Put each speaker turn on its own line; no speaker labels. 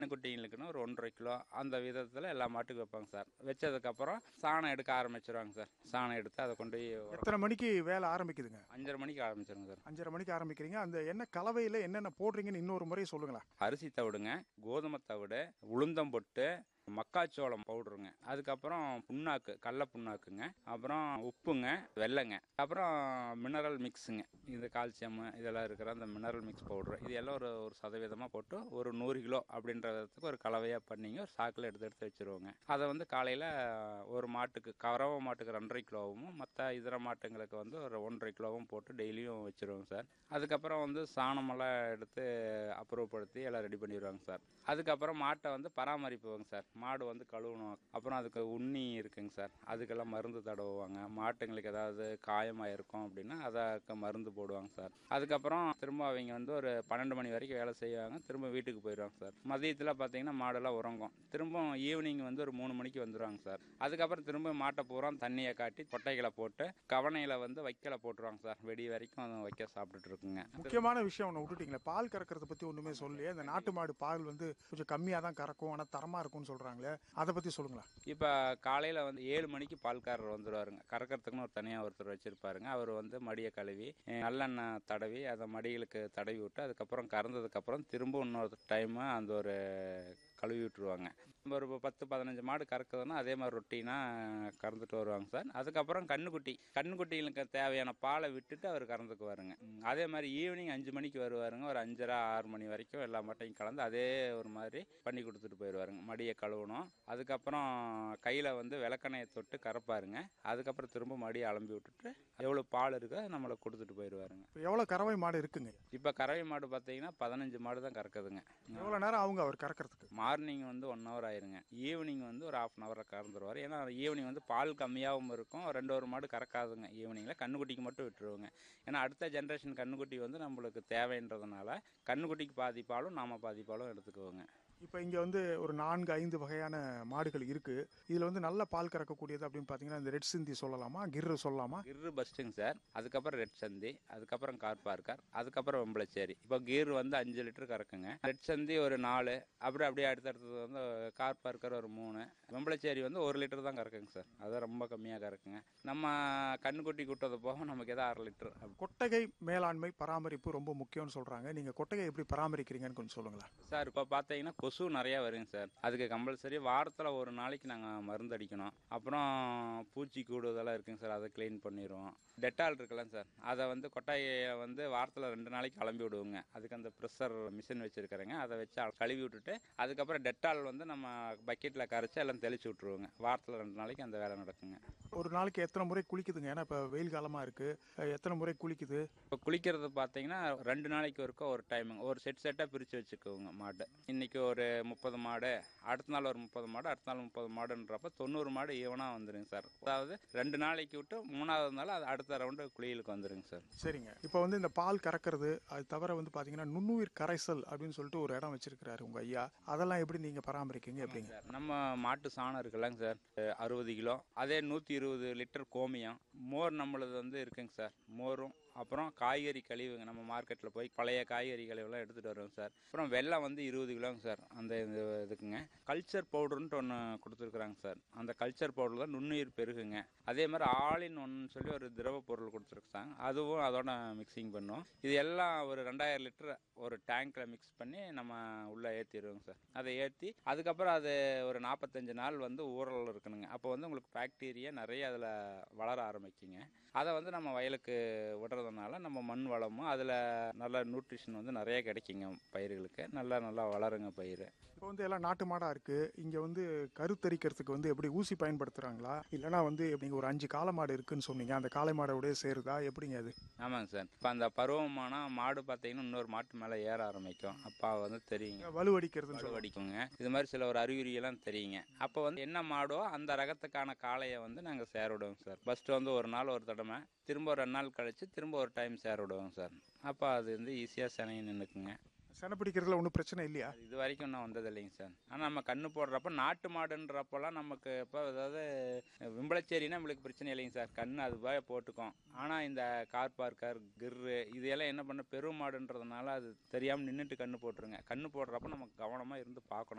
குட்டிங்களுக்குன்னு ஒரு ஒன்றரை கிலோ அந்த விதத்தில் எல்லா மாட்டுக்கும் வைப்பாங்க சார் வச்சதுக்கப்புறம் சாணம் எடுக்க ஆரம்பிச்சிருவாங்க சார் சாணம் எடுத்து அதை கொண்டு போய் ஒரு
எத்தனை மணிக்கு வேலை ஆரம்பிக்குதுங்க
அஞ்சரை மணிக்கு ஆரம்பிச்சிருங்க சார்
அஞ்சரை மணிக்கு ஆரம்பிக்கிறீங்க அந்த என்ன கலவையில் என்னென்ன போடுறீங்கன்னு இன்னொரு முறை சொல்லுங்களேன்
அரிசி தவிடுங்க கோதுமை தவிடு உளுந்தம் பொட்டு மக்காச்சோளம் பவுடருங்க அதுக்கப்புறம் புண்ணாக்கு கடல புண்ணாக்குங்க அப்புறம் உப்புங்க வெல்லைங்க அப்புறம் மினரல் மிக்ஸுங்க இது கால்சியம் இதெல்லாம் இருக்கிற அந்த மினரல் மிக்ஸ் பவுடர் இது எல்லாம் ஒரு ஒரு சதவீதமாக போட்டு ஒரு நூறு கிலோ அப்படின்ற விதத்துக்கு ஒரு கலவையாக பண்ணிங்க ஒரு சாக்கில் எடுத்து எடுத்து வச்சுருவோங்க அதை வந்து காலையில் ஒரு மாட்டுக்கு கறவை மாட்டுக்கு ரெண்டரை கிலோவும் மற்ற இதர மாட்டுங்களுக்கு வந்து ஒரு ஒன்றரை கிலோவும் போட்டு டெய்லியும் வச்சுருவோங்க சார் அதுக்கப்புறம் வந்து சாணமெல்லாம் எடுத்து அப்புறப்படுத்தி எல்லாம் ரெடி பண்ணிடுவாங்க சார் அதுக்கப்புறம் மாட்டை வந்து பராமரிப்புவாங்க சார் மாடு வந்து கழுவணும் அப்புறம் அதுக்கு உண்ணி இருக்குங்க சார் அதுக்கெல்லாம் மருந்து தடவுவாங்க மாட்டுங்களுக்கு ஏதாவது காயமாயிருக்கும் அப்படின்னா அதற்கு மருந்து போடுவாங்க சார் அதுக்கப்புறம் திரும்ப அவங்க வந்து ஒரு பன்னெண்டு மணி வரைக்கும் வேலை செய்வாங்க திரும்ப வீட்டுக்கு போயிடுவாங்க சார் மதியத்தில் பார்த்தீங்கன்னா மாடெல்லாம் உறங்கும் திரும்ப ஈவினிங் வந்து ஒரு மூணு மணிக்கு வந்துடுவாங்க சார் அதுக்கப்புறம் திரும்ப மாட்டை பூரா தண்ணியை காட்டி கொட்டைகளை போட்டு கவனையில் வந்து வைக்கல போட்டுருவாங்க சார் வெடி வரைக்கும் அது வைக்க சாப்பிட்டுட்டு இருக்குங்க
முக்கியமான விஷயம் ஒன்று விட்டுட்டீங்களே பால் கறக்கிறத பற்றி ஒன்றுமே சொல்லலையே அந்த நாட்டு மாடு பால் வந்து கொஞ்சம் கம்மியாக தான் கறக்கும் ஆனால் தரமாக இருக்கும்னு சொல்கிறாங்களே அதை பற்றி சொல்லுங்களேன்
இப்போ காலையில் வந்து ஏழு மணிக்கு பால்காரர் வந்துடுவாருங்க கறக்கிறதுக்குன்னு ஒரு தனியாக ஒருத்தர் வச்சிருப்பாருங்க அவர் வந்து மடியை கழுவி அஹ், நல்லெண்ணெய் தடவி அதை மடிகளுக்கு தடவி விட்டு அதுக்கப்புறம் கறந்ததுக்கப்புறம் திரும்ப இன்னொரு டைமு அந்த ஒரு கழுவி விட்டுருவாங்க நம்ம ஒரு பத்து பதினஞ்சு மாடு கறக்குதுன்னா அதே மாதிரி ரொட்டீனாக கறந்துட்டு வருவாங்க சார் அதுக்கப்புறம் கண்ணுக்குட்டி கண்ணுக்குட்டிகளுக்கு தேவையான பாலை விட்டுட்டு அவர் கறந்துக்குவாருங்க ம், அதே மாதிரி ஈவினிங் அஞ்சு மணிக்கு வருவாருங்க ஒரு அஞ்சரை ஆறு மணி வரைக்கும் எல்லா மாட்டையும் கலந்து அதே ஒரு மாதிரி பண்ணி கொடுத்துட்டு போயிடுவாருங்க மடியை கழுவணும் அதுக்கப்புறம் கையில் வந்து விளக்கணையை தொட்டு கறப்பாருங்க அதுக்கப்புறம் திரும்ப மடியை அலம்பி விட்டுட்டு எவ்வளோ பால் இருக்கோ அதை நம்மளை கொடுத்துட்டு போயிடுவாருங்க
இப்போ எவ்வளோ கறவை மாடு இருக்குங்க
இப்போ கறவை மாடு பார்த்தீங்கன்னா பதினஞ்சு மாடு தான் கறக்குதுங்க
எவ்வளோ நேரம் அவங்க அவர் கறக்கிறதுக்கு
மார்னிங் வந்து ஒன் ஹவர் ஆயிருங்க ஈவினிங் வந்து ஒரு ஹாஃப் அன் ஹவர் கறந்துருவார் ஏன்னா ஈவினிங் வந்து பால் கம்மியாகவும் இருக்கும் ரெண்டு ஒரு மாடு கறக்காதுங்க ஈவினிங்கில் கண்ணுக்குட்டிக்கு மட்டும் விட்டுருவோங்க ஏன்னா அடுத்த ஜென்ரேஷன் கண்ணுக்குட்டி வந்து நம்மளுக்கு தேவைன்றதுனால கண்ணுக்குட்டிக்கு பாதி பாலும் நாம பாதி பாலும் எடுத்துக்குவோங்க
இப்போ இங்கே வந்து ஒரு நான்கு ஐந்து வகையான மாடுகள் இருக்குது இதில் வந்து நல்ல பால் கறக்கக்கூடியது அப்படின்னு பார்த்தீங்கன்னா இந்த ரெட் சிந்தி சொல்லலாமா கிர்ரு சொல்லலாமா
கிர்ரு பஸ்ட்டுங்க சார் அதுக்கப்புறம் ரெட் சந்தி அதுக்கப்புறம் கார் பார்க்கர் அதுக்கப்புறம் வெம்பளச்சேரி இப்போ கீர் வந்து அஞ்சு லிட்டர் கறக்குங்க ரெட் சந்தி ஒரு நாலு அப்படி அப்படியே அடுத்தடுத்தது வந்து கார் பார்க்கர் ஒரு மூணு வெம்பளச்சேரி வந்து ஒரு லிட்டர் தான் கறக்குங்க சார் அது ரொம்ப கம்மியாக கறக்குங்க நம்ம கண்ணுக்குட்டி கூட்டது போக நமக்கு ஏதோ அரை லிட்டர்
கொட்டகை மேலாண்மை பராமரிப்பு ரொம்ப முக்கியம்னு சொல்கிறாங்க நீங்கள் கொட்டகை எப்படி பராமரிக்கிறீங்கன்னு கொஞ்சம் சொல்லுங்களேன்
சார் இப்போ பார்த்தீங்கன்னா கொசு நிறையா வருங்க சார் அதுக்கு கம்பல்சரி வாரத்தில் ஒரு நாளைக்கு நாங்கள் மருந்து அடிக்கணும் அப்புறம் பூச்சி கூடு இதெல்லாம் இருக்குங்க சார் அதை க்ளீன் பண்ணிடுவோம் டெட்டால் இருக்குல்ல சார் அதை வந்து கொட்டாயை வந்து வாரத்தில் ரெண்டு நாளைக்கு கிளம்பி விடுவோங்க அதுக்கு அந்த ப்ரெஷர் மிஷின் வச்சுருக்கிறேங்க அதை வச்சு அ- கழுவி விட்டுட்டு அதுக்கப்புறம் டெட்டால் வந்து நம்ம பக்கெட்டில் கரைச்சி எல்லாம் தெளிச்சு விட்ருவோங்க வாரத்தில் ரெண்டு நாளைக்கு அந்த வேலை நடக்குங்க
ஒரு நாளைக்கு எத்தனை முறை குளிக்குதுங்க ஏன்னா இப்போ வெயில் காலமாக இருக்குது எத்தனை முறை குளிக்குது
இப்போ குளிக்கிறது பார்த்தீங்கன்னா ரெண்டு நாளைக்கு ஒருக்கா ஒரு டைமுங்க ஒரு செட் செட்டாக பிரித்து வச்சுக்கோங்க மாடு இன்னைக்கு ஒரு முப்பது மாடு அடுத்த நாள் ஒரு முப்பது மாடு அடுத்த நாள் முப்பது மாடுன்றப்ப தொண்ணூறு மாடு ஈவனாக வந்துருங்க சார் அதாவது ரெண்டு நாளைக்கு விட்டு மூணாவது நாள் அது அடுத்த ரவுண்டு குளியலுக்கு வந்துருங்க சார்
சரிங்க இப்போ வந்து இந்த பால் கறக்கிறது அது தவிர வந்து பார்த்தீங்கன்னா நுண்ணுயிர் கரைசல் அப்படின்னு சொல்லிட்டு ஒரு இடம் வச்சிருக்கிறாரு உங்கள் ஐயா அதெல்லாம் எப்படி நீங்கள் பராமரிக்கீங்க எப்படிங்க
சார் நம்ம மாட்டு சாணம் இருக்குல்லங்க சார் அறுபது கிலோ அதே நூற்றி இருபது லிட்டர் கோமியம் மோர் நம்மளது வந்து இருக்குங்க சார் மோரும் அப்புறம் காய்கறி கழிவுங்க நம்ம மார்க்கெட்டில் போய் பழைய காய்கறி கழிவுலாம் எடுத்துகிட்டு வருவோங்க சார் அப்புறம் வெல்லம் வந்து இருபது கிலோங்க சார் அந்த இது இதுக்குங்க கல்ச்சர் பவுடர்ன்ட்டு ஒன்று கொடுத்துருக்குறாங்க சார் அந்த கல்ச்சர் பவுடர் தான் நுண்ணுயிர் பெருகுங்க அதே மாதிரி ஆலின் ஒன்று சொல்லி ஒரு திரவ பொருள் கொடுத்துருக்காங்க அதுவும் அதோட மிக்சிங் பண்ணுவோம் இது எல்லாம் ஒரு ரெண்டாயிரம் லிட்டர் ஒரு டேங்க்ல மிக்ஸ் பண்ணி நம்ம உள்ளே ஏற்றிடுவோங்க சார் அதை ஏற்றி அதுக்கப்புறம் அது ஒரு நாற்பத்தஞ்சு நாள் வந்து ஊறல் இருக்கணுங்க அப்போ வந்து உங்களுக்கு பாக்டீரியா நிறைய அதில் வளர ஆரம்பிக்குங்க அதை வந்து நம்ம வயலுக்கு விடுறதுனால நம்ம மண் வளமும் அதில் நல்ல நியூட்ரிஷன் வந்து நிறைய கிடைக்குங்க பயிர்களுக்கு நல்லா நல்லா வளருங்க பயிர்
இப்போ வந்து எல்லாம் நாட்டு மாடாக இருக்குது இங்கே வந்து கருத்தரிக்கிறதுக்கு வந்து எப்படி ஊசி பயன்படுத்துகிறாங்களா இல்லைனா வந்து நீங்கள் ஒரு அஞ்சு காளை மாடு இருக்குன்னு சொன்னீங்க அந்த காளை மாடோடய சேருதா எப்படிங்க அது
ஆமாங்க சார் இப்போ அந்த பருவமான மாடு பார்த்தீங்கன்னா இன்னொரு மாட்டு மேலே ஏற ஆரம்பிக்கும் அப்போ வந்து தெரியுங்க
வலுவடிக்கிறதுன்னு சொல்லுவாங்க
வடிக்குங்க இது மாதிரி சில ஒரு அறிகுறியெல்லாம் தெரியுங்க அப்போ வந்து என்ன மாடோ அந்த ரகத்துக்கான காளையை வந்து நாங்கள் சேர விடுவோங்க சார் ஃபர்ஸ்ட் வந்து ஒரு நாள் ஒரு தடவை திரும்ப ஒரு ரெண்டு நாள் கழிச்சு திரும்ப ஒரு டைம் சேர விடுவோங்க சார் அப்போ அது வந்து ஈஸியாக சினையை நின்றுக்குங்க
செனை பிடிக்கிறதுல ஒன்றும் பிரச்சனை இல்லையா
அது இது வரைக்கும் இன்னும் வந்தது இல்லைங்க சார் ஆனால் நம்ம கண்ணு போடுறப்ப நாட்டு மாடுன்றப்பெல்லாம் நமக்கு இப்போ அதாவது விம்பளச்சேரினா நம்மளுக்கு பிரச்சனை இல்லைங்க சார் கண்ணு அது போய் போட்டுக்கும் ஆனால் இந்த கார் பார்க்கர் கிர்ரு இதெல்லாம் என்ன பண்ண பெரும் மாடுன்றதுனால அது தெரியாமல் நின்றுட்டு கண்ணு போட்டுருங்க கண்ணு போடுறப்ப நம்ம கவனமாக இருந்து பார்க்கணும்